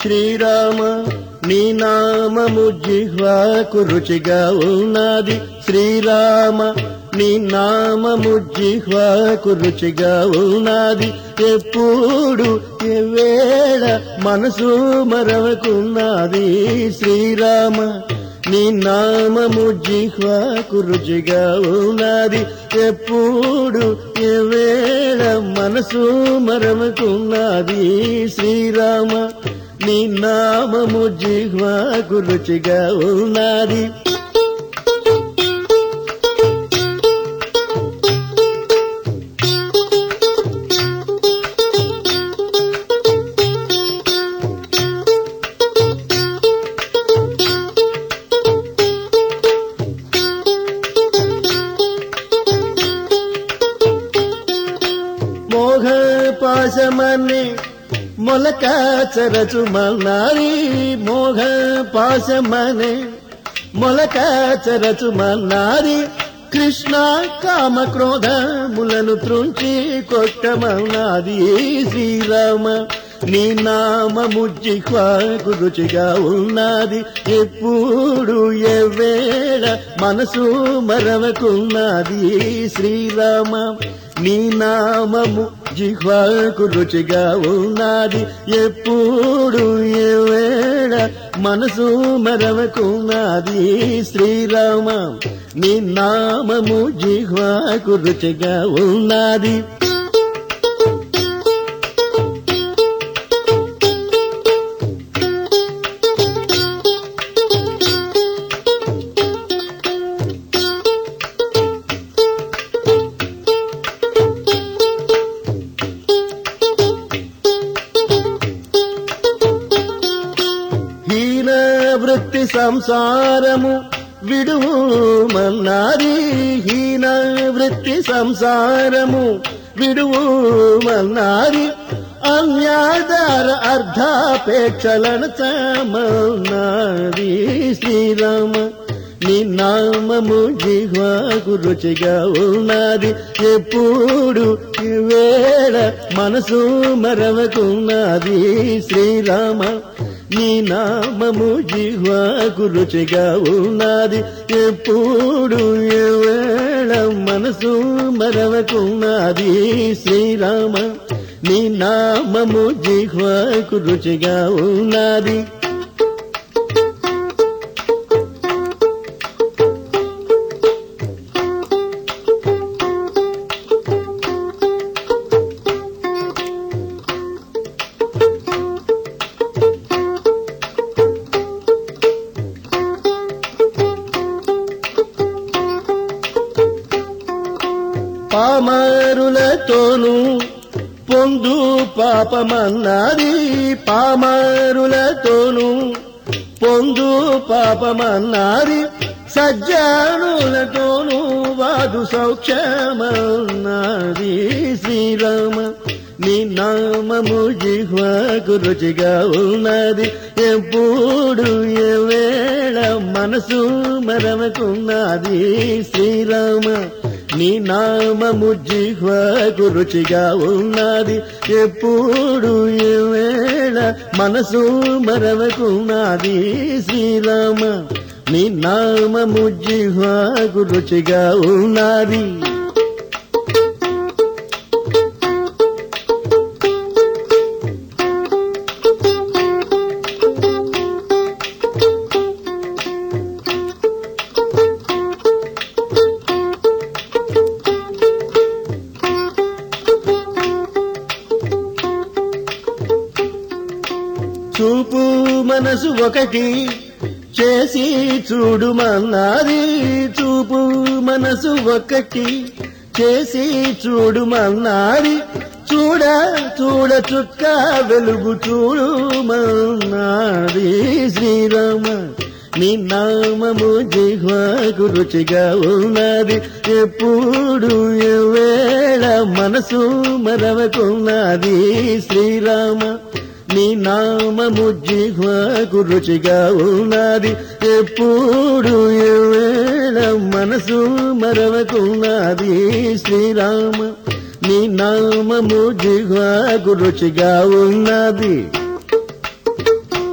శ్రీరామ నీ నామము జిహ్వాకు రుచిగా ఉన్నది శ్రీరామ నీ నామము జిహ్వాకు రుచిగా ఉన్నది ఎప్పుడు ఎవేళ మనసు మరవకున్నది శ్రీరామ నీ నామము జిహ్వాకు రుచిగా ఉన్నది ఎప్పుడు ఎవేళ మనసు మరవకున్నది శ్రీరామ నీ నామము జిహ్వాకు రుచిగా ఉన్నది మోహ పాశమని మొలక చరచుమన్నారి మోహ పాశమని మొలక చరచుమన్నారి కృష్ణ కామ క్రోధములను త్రుంచి కొట్టమన్నది శ్రీరామ నీ నామము జిహ్వాకు రుచిగా ఉన్నది ఎప్పుడు ఎవేళ మనసు మరవకున్నది శ్రీరామ నీ నామము జిహ్వాకు రుచిగా ఉన్నది ఎప్పుడు ఎవేళ మనసు మరవకున్నది శ్రీరామ నీ నామము జిహ్వాకు రుచిగా ఉన్నది హీన వృత్తి సంసారము విడువు మన్నారి హీన వృత్తి సంసారము విడువు మన్నారి అన్యాధార అర్ధాపేక్షలను చామన్నారి శ్రీరామ నీ నామము జిహ్వాకు రుచిగా ఉన్నది ఎప్పుడు వేళ మనసు మరవకున్నది శ్రీరామ నీ నామము జిహ్వాకు రుచిగా ఉన్నది ఎప్పుడు వేళ మనసు మరవకున్నది శ్రీరామ నీ నామము జిహ్వాకు రుచిగా ఉన్నది పామారులతోనూ పొందు పాపమన్నది పామారులతోనూ పొందు పాపమన్నది సజ్జనులతోనూ వాదు సౌఖ్యమన్నది శ్రీరామ నీ నామము జిహ్వాకు రుచిగా ఉన్నది ఎప్పుడు ఎవేళ మనసు మరవకున్నది శ్రీరామ నీ నామము జిహ్వాకు రుచిగా ఉన్నది ఎప్పుడు ఎవేళ మనసు మరవకున్నది శ్రీరామ నీ నామము జిహ్వాకు రుచిగా ఉన్నది చూపు మనసు ఒకటి చేసి చూడుమన్నది చూపు మనసు ఒకటి చేసి చూడుమన్నది చూడ చూడ చుక్క వెలుగు చూడుమన్నది శ్రీరామ నీ నామము జిహ్వాకు రుచిగా ఉన్నది ఎప్పుడు ఎవేళ మనసు మరవకున్నది శ్రీరామ నీ నామము జిహ్వాకు రుచిగా ఉన్నది ఎప్పుడు ఎవేళ మనసు మరవకున్నది శ్రీరామ నీ నామము జిహ్వాకు రుచిగా ఉన్నది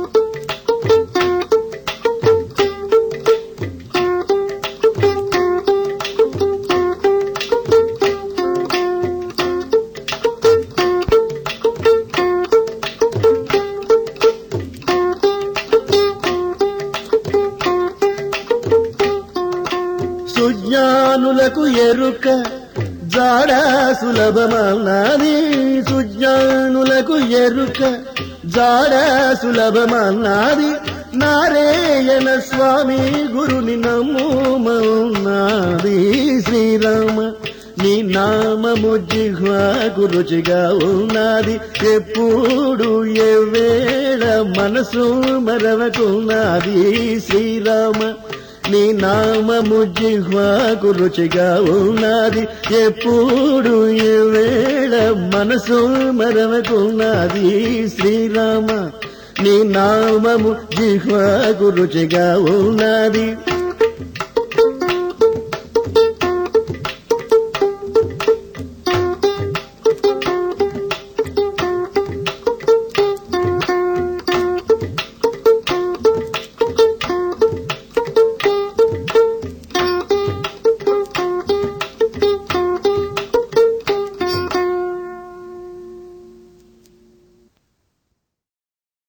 సుజ్ఞానులకు ఎరుక జాడా సులభమన్నది సుజ్ఞానులకు ఎరుక జాడా సులభమన్నది నారాయణ స్వామి గురుని నమ్ముమన్నది శ్రీరామ నీ నామము జిహ్వాకు రుచిగా ఉన్నది ఎప్పుడు ఎవేళ మనసు మరవకున్నది శ్రీరామ నీ నామము జిహ్వాకు రుచిగా ఉన్నది ఎప్పుడు ఎవేళ మనసు మరవకున్నది శ్రీరామ నీ నామము జిహ్వాకు రుచిగా ఉన్నది